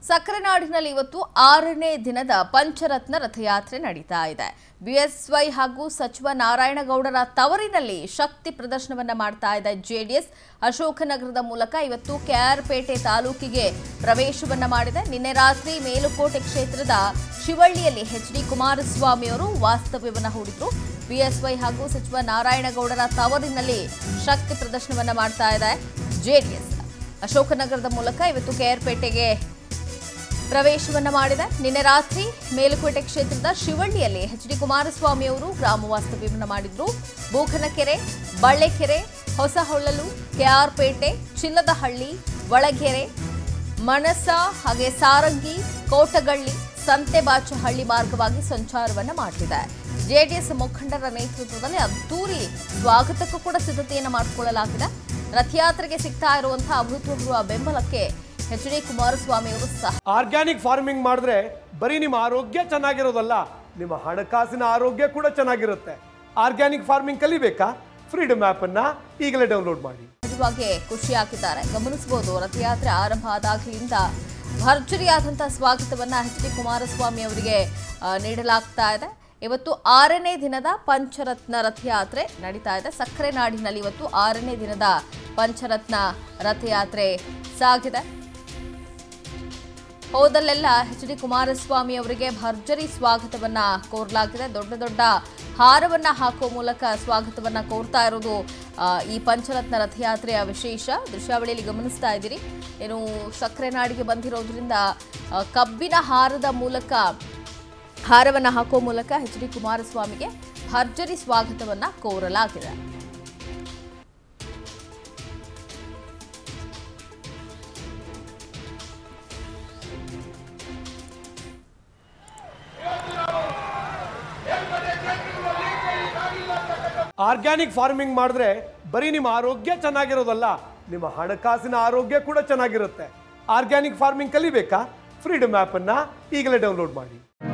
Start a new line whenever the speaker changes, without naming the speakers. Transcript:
ಸಕ್ಕರೆ ನಾಡಿನಲ್ಲಿ ಇವತ್ತು ಆರನೇ ದಿನದ ಪಂಚರತ್ನ ರಥಯಾತ್ರೆ ನಡೀತಾ ಇದೆ ಬಿಎಸ್ವೈ ಹಾಗೂ ಸಚಿವ ನಾರಾಯಣಗೌಡರ ತವರಿನಲ್ಲಿ ಶಕ್ತಿ ಪ್ರದರ್ಶನವನ್ನ ಮಾಡ್ತಾ ಇದೆ ಜೆಡಿಎಸ್ ಅಶೋಕನಗರದ ಮೂಲಕ ಇವತ್ತು ಕೆಆರ್ಪೇಟೆ ತಾಲೂಕಿಗೆ ಪ್ರವೇಶವನ್ನ ಮಾಡಿದೆ ನಿನ್ನೆ ರಾತ್ರಿ ಮೇಲುಕೋಟೆ ಕ್ಷೇತ್ರದ ಶಿವಳ್ಳಿಯಲ್ಲಿ ಎಚ್ ಡಿ ಕುಮಾರಸ್ವಾಮಿ ಅವರು ವಾಸ್ತವ್ಯವನ್ನ ಹೂಡಿದ್ರು ಬಿಎಸ್ವೈ ಹಾಗೂ ಸಚಿವ ನಾರಾಯಣಗೌಡರ ತವರಿನಲ್ಲಿ ಶಕ್ತಿ ಪ್ರದರ್ಶನವನ್ನ ಮಾಡ್ತಾ ಇದೆ ಜೆಡಿಎಸ್ ಅಶೋಕನಗರದ ಮೂಲಕ ಇವತ್ತು ಕೆಆರ್ಪೇಟೆಗೆ ಪ್ರವೇಶವನ್ನ ಮಾಡಿದೆ ನಿನ್ನೆ ರಾತ್ರಿ ಮೇಲುಕೋಟೆ ಕ್ಷೇತ್ರದ ಶಿವಳ್ಳಿಯಲ್ಲಿ ಎಚ್ ಡಿ ಕುಮಾರಸ್ವಾಮಿ ಅವರು ಗ್ರಾಮ ವಾಸ್ತವ್ಯವನ್ನ ಮಾಡಿದ್ರು ಬೂಖನಕೆರೆ ಬಳ್ಳೆಕೆರೆ ಹೊಸಹೊಳ್ಳಲು ಕೆಆರ್ಪೇಟೆ ಚಿಲ್ಲದಹಳ್ಳಿ ಒಳಗೆರೆ ಮಣಸ ಹಾಗೆ ಸಾರಂಗಿ ಕೋಟಗಳ್ಳಿ ಸಂತೆಬಾಚಹಳ್ಳಿ ಮಾರ್ಗವಾಗಿ ಸಂಚಾರವನ್ನ ಮಾಡಲಿದೆ ಜೆಡಿಎಸ್ ಮುಖಂಡರ ನೇತೃತ್ವದಲ್ಲಿ ಅದ್ದೂರಿ ಸ್ವಾಗತಕ್ಕೂ ಕೂಡ ಸಿದ್ಧತೆಯನ್ನು ಮಾಡಿಕೊಳ್ಳಲಾಗಿದೆ ರಥಯಾತ್ರೆಗೆ ಸಿಗ್ತಾ ಇರುವಂತಹ ಅಭೂತಪೂರ್ವ ಬೆಂಬಲಕ್ಕೆ ಎಚ್ ಡಿ ಕುಮಾರಸ್ವಾಮಿ ಅವರು ಸಹ
ಆರ್ಗ್ಯಾನಿಕ್ ಫಾರ್ಮಿಂಗ್ ಮಾಡಿದ್ರೆ ಬರೀ ನಿಮ್ಮ ಆರೋಗ್ಯ ಚೆನ್ನಾಗಿರೋದಲ್ಲ ನಿಮ್ಮ ಹಣಕಾಸಿನ ಆರೋಗ್ಯ ಕೂಡ ಚೆನ್ನಾಗಿರುತ್ತೆ ಆರ್ಗ್ಯಾನಿಕ್ ಫಾರ್ಮಿಂಗ್ ಕಲಿಬೇಕಾ ಫ್ರೀಡಮ್ ಆ್ಯಪ್ ಅನ್ನ ಈಗಲೇ ಡೌನ್ಲೋಡ್ ಮಾಡಿ
ಸಹಜವಾಗಿ ಖುಷಿಯಾಗಿದ್ದಾರೆ ಗಮನಿಸಬಹುದು ರಥಯಾತ್ರೆ ಆರಂಭ ಆದಾಗಲಿಂದ ಭರ್ಜರಿಯಾದಂತಹ ಸ್ವಾಗತವನ್ನ ಎಚ್ ಡಿ ಕುಮಾರಸ್ವಾಮಿ ಅವರಿಗೆ ಆ, ನೀಡಲಾಗ್ತಾ ಇದೆ ಇವತ್ತು ಆರನೇ ದಿನದ ಪಂಚರತ್ನ ರಥಯಾತ್ರೆ ನಡೀತಾ ಇದೆ ಸಕ್ಕರೆ ನಾಡಿನಲ್ಲಿ ಇವತ್ತು ಆರನೇ ದಿನದ ಪಂಚರತ್ನ ರಥಯಾತ್ರೆ ಸಾಗಿದೆ ಹೋದಲ್ಲೆಲ್ಲ ಎಚ್ ಡಿ ಕುಮಾರಸ್ವಾಮಿ ಅವರಿಗೆ ಭರ್ಜರಿ ಸ್ವಾಗತವನ್ನ ಕೋರಲಾಗಿದೆ ದೊಡ್ಡ ದೊಡ್ಡ ಹಾರವನ್ನ ಹಾಕುವ ಮೂಲಕ ಸ್ವಾಗತವನ್ನ ಕೋರ್ತಾ ಇರೋದು ಆ, ಈ ಪಂಚರತ್ನ ರಥಯಾತ್ರೆಯ ವಿಶೇಷ ದೃಶ್ಯಾವಳಿಯಲ್ಲಿ ಗಮನಿಸ್ತಾ ಇದ್ದೀರಿ ಏನು ಸಕ್ಕರೆ ನಾಡಿಗೆ ಬಂದಿರೋದ್ರಿಂದ ಆ, ಕಬ್ಬಿನ ಹಾರದ ಮೂಲಕ ಹಾರವನ್ನ ಹಾಕುವ ಮೂಲಕ ಎಚ್ ಡಿ ಕುಮಾರಸ್ವಾಮಿಗೆ ಭರ್ಜರಿ ಸ್ವಾಗತವನ್ನ ಕೋರಲಾಗಿದೆ
ಆರ್ಗ್ಯಾನಿಕ್ ಫಾರ್ಮಿಂಗ್ ಮಾಡಿದ್ರೆ ಬರೀ ನಿಮ್ಮ ಆರೋಗ್ಯ ಚೆನ್ನಾಗಿರೋದಲ್ಲ ನಿಮ್ಮ ಹಣಕಾಸಿನ ಆರೋಗ್ಯ ಕೂಡ ಚೆನ್ನಾಗಿರುತ್ತೆ ಆರ್ಗ್ಯಾನಿಕ್ ಫಾರ್ಮಿಂಗ್ ಕಲಿಬೇಕಾ ಫ್ರೀಡಮ್ ಆ್ಯಪ್ ಅನ್ನ ಈಗಲೇ ಡೌನ್ಲೋಡ್ ಮಾಡಿ